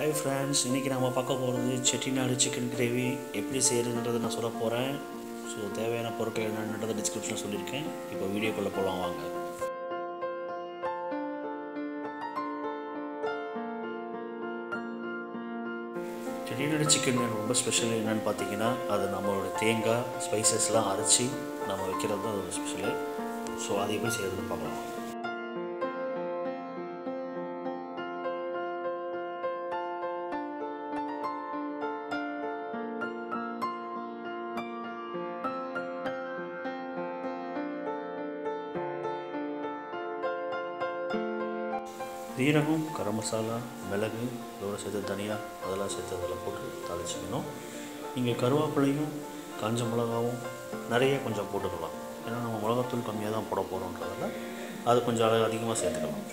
Hi friends இன்றைக்கி நம்ம பார்க்க போகிறது செட்டிநாடு சிக்கன் கிரேவி எப்படி செய்கிறதுன்றதை நான் சொல்ல போகிறேன் ஸோ தேவையான பொருட்கள் என்னன்றதை டிஸ்கிரிப்ஷனில் சொல்லியிருக்கேன் இப்போ வீடியோக்குள்ளே போகலாம் வாங்க செட்டிநாடு சிக்கன் ரொம்ப ஸ்பெஷல் என்னென்னு பார்த்தீங்கன்னா அது நம்மளோட தேங்காய் ஸ்பைசஸ்லாம் அரைச்சி நம்ம வைக்கிறது தான் அதோட ஸ்பெஷலு ஸோ அதை எப்படி செய்கிறதுன்னு பார்க்கலாம் ஜீரகம் கரம் மசாலா மிளகு இதோட சேர்த்து தனியா அதெல்லாம் சேர்த்து அதில் போட்டு தாளிச்சிக்கணும் நீங்கள் கருவேப்பிலையும் காஞ்ச மிளகாவும் நிறைய கொஞ்சம் போட்டுக்கலாம் ஏன்னா நம்ம மிளகாத்தூள் கம்மியாக தான் போட போகிறோன்றதால அது கொஞ்சம் அளவு அதிகமாக சேர்த்துக்கலாம்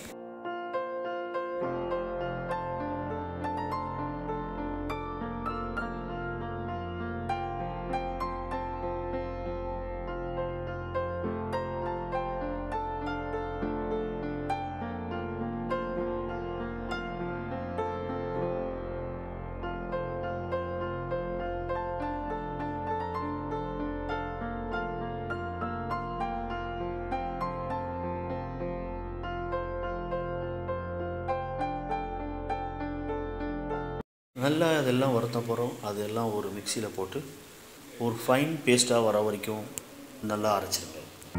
நல்லா அதெல்லாம் வறுத்த போகிறோம் அதெல்லாம் ஒரு மிக்சியில் போட்டு ஒரு ஃபைன் பேஸ்ட்டாக வர வரைக்கும் நல்லா அரைச்சிருங்க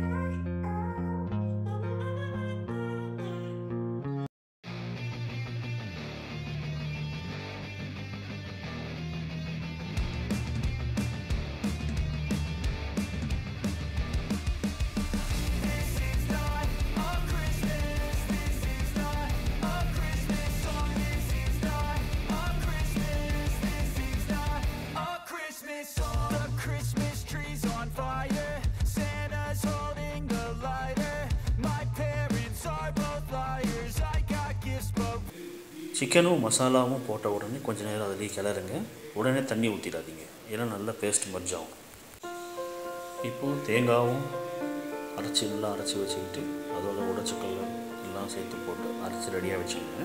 A Christmas song. The Christmas tree's on fire. Santa's holding the lighter. My parents are both liars. I got gifts, but சிக்கனும் மசாலாவும் போட்ட உடனே கொஞ்ச நேரம் அதிலேயே கிளறுங்க உடனே தண்ணி ஊற்றிடாதீங்க ஏன்னா நல்லா பேஸ்ட் மர்ஜ் ஆகும் இப்போது தேங்காவும் அரைச்சி நல்லா அரைச்சி வச்சுக்கிட்டு அதோட உடச்சக்கல்ல எல்லாம் சேர்த்து போட்டு அரைச்சி ரெடியாக வச்சுக்கோங்க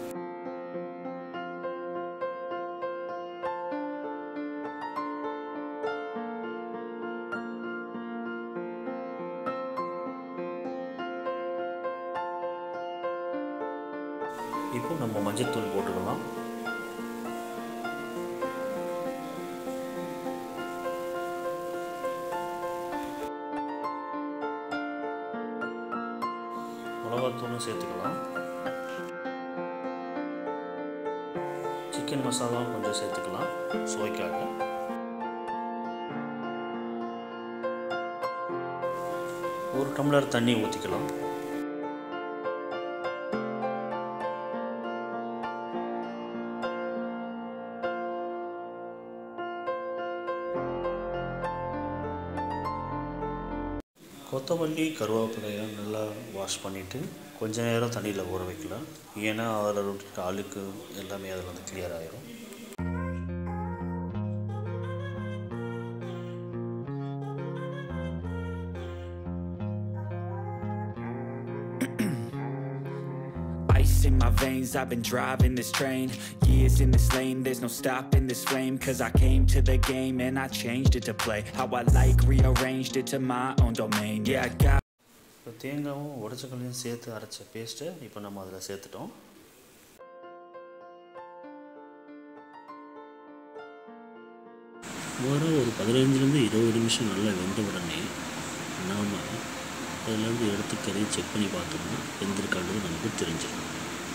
இப்போ நம்ம மஞ்சத்தூள் போட்டுக்கலாம் மிளகாத்தூளும் சேர்த்துக்கலாம் சிக்கன் மசாலாவும் கொஞ்சம் சேர்த்துக்கலாம் சுவைக்காக ஒரு டம்ளர் தண்ணி ஊற்றிக்கலாம் கொத்தமல்லி கருவேப்பிலையெல்லாம் நல்லா வாஷ் பண்ணிவிட்டு கொஞ்ச நேரம் தண்ணியில் ஊற வைக்கலாம் ஏன்னா அதில் இருக்க அழுக்கு எல்லாமே அதில் வந்து கிளியர் ஆயிரும் ice in my veins. I've been driving this train. Years in this lane, there's no stopping this flame. Cause I came to the game and I changed it to play how I like, rearranged it to my own domain. Yeah, I got. இப்போ தேங்காவும் உடச்சக்கல்லையும் சேர்த்து அரைச்ச பேஸ்ட்டை இப்போ நம்ம அதில் சேர்த்துட்டோம் வர ஒரு பதினஞ்சுலேருந்து இருபது நிமிஷம் நல்லா வெந்த உடனே நாம் அதிலேருந்து எடுத்து கறி செக் பண்ணி பார்த்தோம்னா வெந்திருக்கான்றது நமக்கு தெரிஞ்சிடும்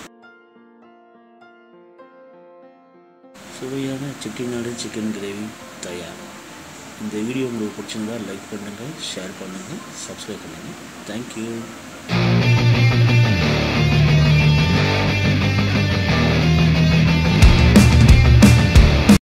சுவையான செட்டிநாடு சிக்கன் கிரேவி தயார் இந்த வீடியோ உங்களுக்கு பிடிச்சிருந்தா லைக் பண்ணுங்கள் ஷேர் பண்ணுங்கள் சப்ஸ்கிரைப் பண்ணுங்கள் தேங்க்யூ